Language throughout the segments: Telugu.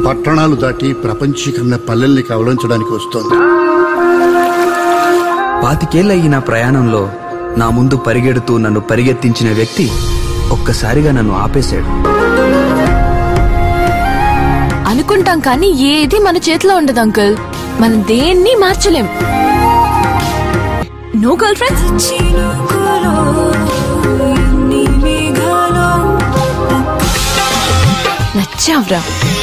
పట్టణాలు దాటి ప్రపంచీకరణ పల్లెల్ని కవలించడానికి వస్తోంది పాతికేళ్ళ ఈ నా ప్రయాణంలో నా ముందు పరిగెడుతూ నన్ను పరిగెత్తించిన వ్యక్తి ఒక్కసారిగా నన్ను ఆపేశాడు అనుకుంటాం కానీ ఏది మన చేతిలో ఉండదు అంకుల్ మనం దేన్ని మార్చలేం నో గర్ల్ ఫ్రెండ్స్ నచ్చావ్రా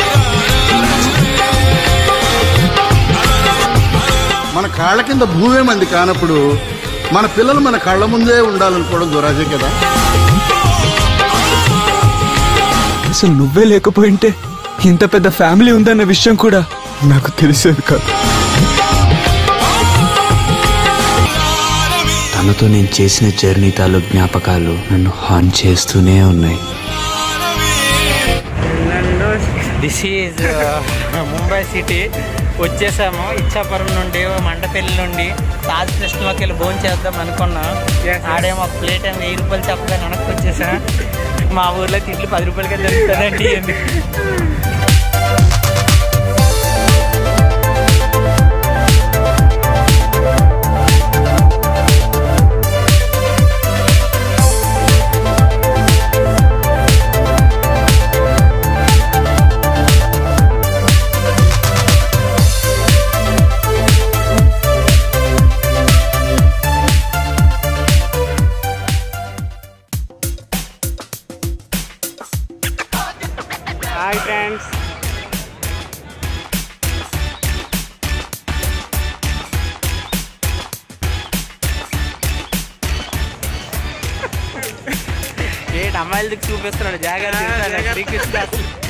మన కాళ్ళ కింద భూమే మంది కానప్పుడు మన పిల్లలు మన కళ్ళ ముందే ఉండాలనుకోవడం దురాజే కదా అసలు నువ్వే లేకపోయింటే ఇంత పెద్ద ఫ్యామిలీ ఉందన్న విషయం కూడా నాకు తెలిసేది కాదు తనతో నేను చేసిన జర్నీ తాలూ జ్ఞాపకాలు నన్ను హాన్ చేస్తూనే ఉన్నాయి నన్ను దిస్ ఈజ్ ముంబై సిటీ వచ్చేసాము ఇచ్చాపురం నుండి మండపల్లి నుండి తాజ్ కృష్ణలోకి వెళ్ళి భోజనం చేద్దాం అనుకున్నాం ఆడేమో ఒక ప్లేట్ ఏమో వెయ్యి రూపాయలు చెప్పగా వెనక్కి వచ్చేసా మా ఊర్లో తిట్లు పది రూపాయలకే దొరుకుతుందండి ఎందుకు హాయ్ ఫ్రెండ్స్ ఏంటి అమ్మాయిలకి చూపిస్తున్నాడు జాగ్రత్త శ్రీకృష్ణ